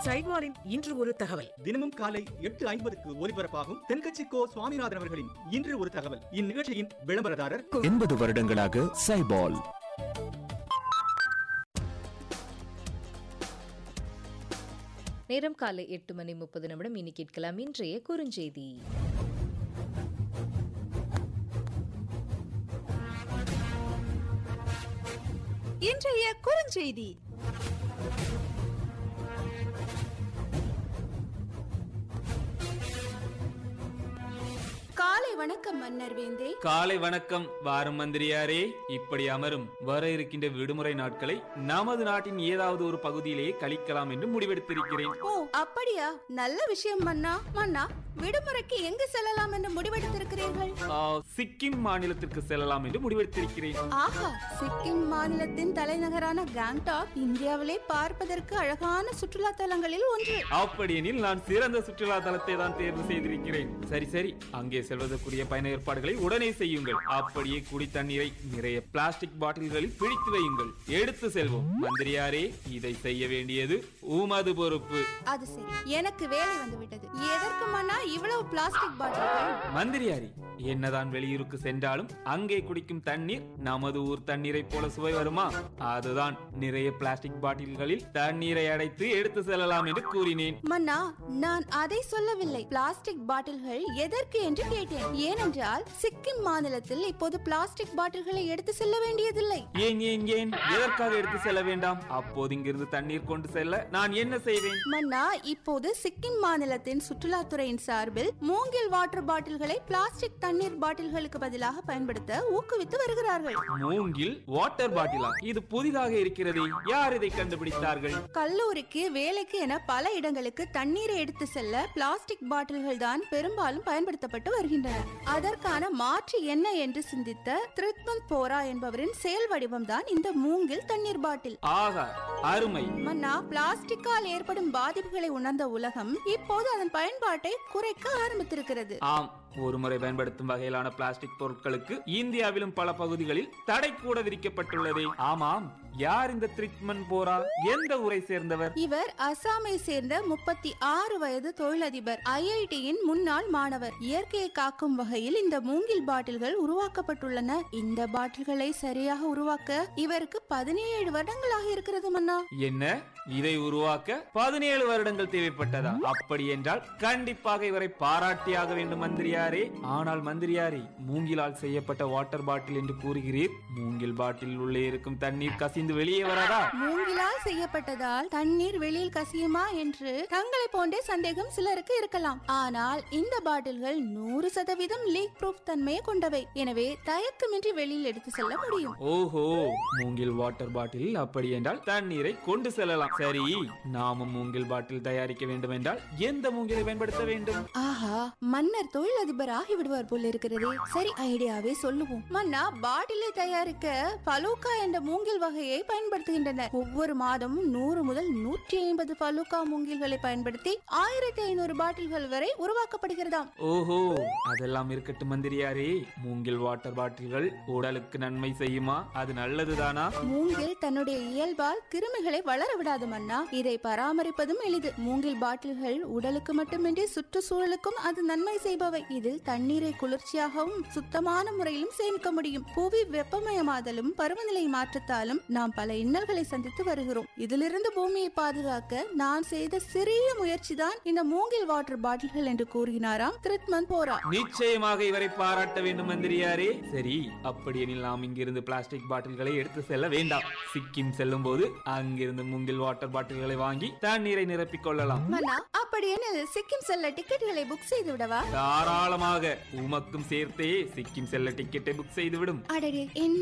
சைவாலின் இன்று ஒரு தகவல் தினமும் காலை எட்டு ஐம்பதுக்கு ஒலிபரப்பாகும் தென்கட்சி கோ சுவாமிநாதன் அவர்களின் இன்று ஒரு தகவல் இந்நிகழ்ச்சியின் விளம்பரதாரர் எண்பது வருடங்களாக சைபால் நேரம் காலை எட்டு மணி முப்பது நிமிடம் இனி கேட்கலாம் இன்றைய குறுஞ்செய்தி இன்றைய குறுஞ்செய்தி காலை வணக்கம் மன்னர் வேந்தே காலை வணக்கம் வாரும் மந்திரியாரே இப்படி அமரும் வர இருக்கின்ற விடுமுறை நாட்களை நமது நாட்டின் ஏதாவது ஒரு பகுதியிலேயே கழிக்கலாம் என்று முடிவெடுத்திருக்கிறேன் ஓ அப்படியா நல்ல விஷயம் மன்னா மன்னா விடுமுறைக்கு எங்கு செல்லலாம் என்று முடிவெடுத்திருக்கிறீர்கள் ஆ, சிக்கிம் மாநிலத்திற்கு செல்லலாம் என்று முடிவெடுத்திருக்கிறேன் ஆஹா சிக்கிம் மாநிலத்தின் தலைநகரான கேங்டாக் இந்தியாவிலே பார்ப்பதற்கு அழகான சுற்றுலா தலங்களில் ஒன்று அப்படியெனில் நான் சிறந்த சுற்றுலா தலத்தை தான் தேர்வு செய்திருக்கிறேன் சரி சரி அங்கே செல்வதற்குரிய பயண ஏற்பாடுகளை உடனே செய்யுங்கள் அப்படியே குடி தண்ணீரை நிறைய பிளாஸ்டிக் பாட்டில்களில் பிடித்து வையுங்கள் எடுத்து செல்வோம் மந்திரியாரே இதை செய்ய வேண்டியது உமது பொறுப்பு அது சரி எனக்கு வேலை வந்து விட்டது எதற்கு மன்னா இவ்வளவு பிளாஸ்டிக் பாட்டில்கள் மந்திரியாரி என்னதான் வெளியூருக்கு சென்றாலும் அங்கே குடிக்கும் தண்ணீர் நமது ஊர் தண்ணீரை போல சுவை வருமா அதுதான் நிறைய பிளாஸ்டிக் பாட்டில்களில் தண்ணீரை அடைத்து எடுத்து செல்லலாம் என்று கூறினேன் மன்னா நான் அதை சொல்லவில்லை பிளாஸ்டிக் பாட்டில்கள் எதற்கு என்று கேட்டேன் ஏனென்றால் சிக்கிம் மாநிலத்தில் இப்போது பிளாஸ்டிக் பாட்டில்களை எடுத்து செல்ல வேண்டியதில்லை ஏன் ஏன் ஏன் எதற்காக எடுத்து செல்ல வேண்டாம் அப்போது இங்கிருந்து தண்ணீர் கொண்டு செல்ல நான் என்ன செய்வேன் மன்னா இப்போது சிக்கிம் மாநிலத்தின் சுற்றுலாத்துறையின் சார்பில் மூங்கில் வாட்டர் பாட்டில்களை பிளாஸ்டிக் தண்ணீர் பாட்டில்களுக்கு பதிலாக பயன்படுத்த ஊக்குவித்து வருகிறார்கள் மூங்கில் வாட்டர் பாட்டிலா இது புதிதாக இருக்கிறதே யார் இதை கண்டுபிடித்தார்கள் கல்லூரிக்கு வேலைக்கு என பல இடங்களுக்கு தண்ணீரை எடுத்து செல்ல பிளாஸ்டிக் பாட்டில்கள் தான் பெரும்பாலும் பயன்படுத்தப்பட்டு வருகின்றன அதற்கான மாற்று என்ன என்று சிந்தித்த திருத்மந்த் போரா என்பவரின் செயல் வடிவம் தான் இந்த மூங்கில் தண்ணீர் பாட்டில் ஆகா அருமை மன்னா பிளாஸ்டிக்கால் ஏற்படும் பாதிப்புகளை உணர்ந்த உலகம் இப்போது அதன் பயன்பாட்டை குறைக்க ஆரம்பித்திருக்கிறது ஆம் ஒருமுறை பயன்படுத்தும் வகையிலான பிளாஸ்டிக் பொருட்களுக்கு இந்தியாவிலும் பல பகுதிகளில் தடை கூட விதிக்கப்பட்டுள்ளதே ஆமாம் யார் இந்த ட்ரீட்மெண்ட் போரா எந்த ஊரை சேர்ந்தவர் இவர் அசாமை சேர்ந்த முப்பத்தி ஆறு வயது தொழிலதிபர் ஐஐடியின் முன்னாள் மாணவர் இயற்கையை காக்கும் வகையில் இந்த மூங்கில் பாட்டில்கள் உருவாக்கப்பட்டுள்ளன இந்த பாட்டில்களை சரியாக உருவாக்க இவருக்கு பதினேழு வருடங்களாக இருக்கிறது மன்னா என்ன இதை உருவாக்க பதினேழு வருடங்கள் தேவைப்பட்டதா அப்படி என்றால் கண்டிப்பாக இவரை பாராட்டியாக வேண்டும் மந்திரியாரே ஆனால் மந்திரியாரே மூங்கிலால் செய்யப்பட்ட வாட்டர் பாட்டில் என்று கூறுகிறீர் மூங்கில் பாட்டில் உள்ளே இருக்கும் தண்ணீர் கசிந்து வெளியே வராதா மூங்கிலால் செய்யப்பட்டதால் தண்ணீர் வெளியில் கசியுமா என்று தங்களை போன்றே சந்தேகம் சிலருக்கு இருக்கலாம் ஆனால் இந்த பாட்டில்கள் நூறு சதவீதம் லீக் ப்ரூஃப் தன்மையை கொண்டவை எனவே தயக்கமின்றி வெளியில் எடுத்து செல்ல முடியும் ஓஹோ மூங்கில் வாட்டர் பாட்டில் அப்படி என்றால் தண்ணீரை கொண்டு செல்லலாம் சரி நாமும் மூங்கில் பாட்டில் தயாரிக்க வேண்டும் என்றால் எந்த மூங்கிலை பயன்படுத்த வேண்டும் ஆஹா மன்னர் தொழிலதிபர் ஆகிவிடுவார் போல இருக்கிறதே சரி ஐடியாவே சொல்லுவோம் மன்னா பாட்டிலை தயாரிக்க பலூக்கா என்ற மூங்கில் வகையை பயன்படுத்துகின்றனர் ஒவ்வொரு மாதமும் நூறு முதல் நூற்றி ஐம்பது பலூக்கா மூங்கில்களை பயன்படுத்தி ஆயிரத்தி ஐநூறு பாட்டில்கள் வரை உருவாக்கப்படுகிறதாம் ஓஹோ அதெல்லாம் இருக்கட்டும் மந்திரியாரே மூங்கில் வாட்டர் பாட்டில்கள் உடலுக்கு நன்மை செய்யுமா அது நல்லதுதானா மூங்கில் தன்னுடைய இயல்பால் கிருமிகளை வளர விடாது மன்னா இதை பராமரிப்பதும் எளிது மூங்கில் பாட்டில்கள் உடலுக்கு மட்டுமின்றி சுற்றுச்சூழலுக்கும் அது நன்மை செய்பவை இதில் தண்ணீரை குளிர்ச்சியாகவும் சுத்தமான முறையிலும் சேமிக்க முடியும் புவி வெப்பமயமாதலும் பருவநிலை மாற்றத்தாலும் நாம் பல இன்னல்களை சந்தித்து வருகிறோம் இதிலிருந்து பூமியை பாதுகாக்க நான் செய்த சிறிய முயற்சிதான் இந்த மூங்கில் வாட்டர் பாட்டில்கள் என்று கூறுகிறாராம் திருத்மன் போரா நிச்சயமாக இவரை பாராட்ட வேண்டும் மந்திரியாரே சரி அப்படியெனில் நாம் இங்கிருந்து பிளாஸ்டிக் பாட்டில்களை எடுத்து செல்ல வேண்டாம் சிக்கிம் செல்லும் போது அங்கிருந்து மூங்கில் வாட்டர் பாட்டில்களை வாங்கி தண்ணீரை நிரப்பிக் கொள்ளலாம் மன்னா அப்படியெனில் சிக்கிம் செல்ல டிக்கெட்டுகளை புக் செய்து விடவா தாராளமாக உமக்கும் சேர்த்தே சிக்கிம் செல்ல டிக்கெட்டை புக் செய்துவிடும் அடடே என்ன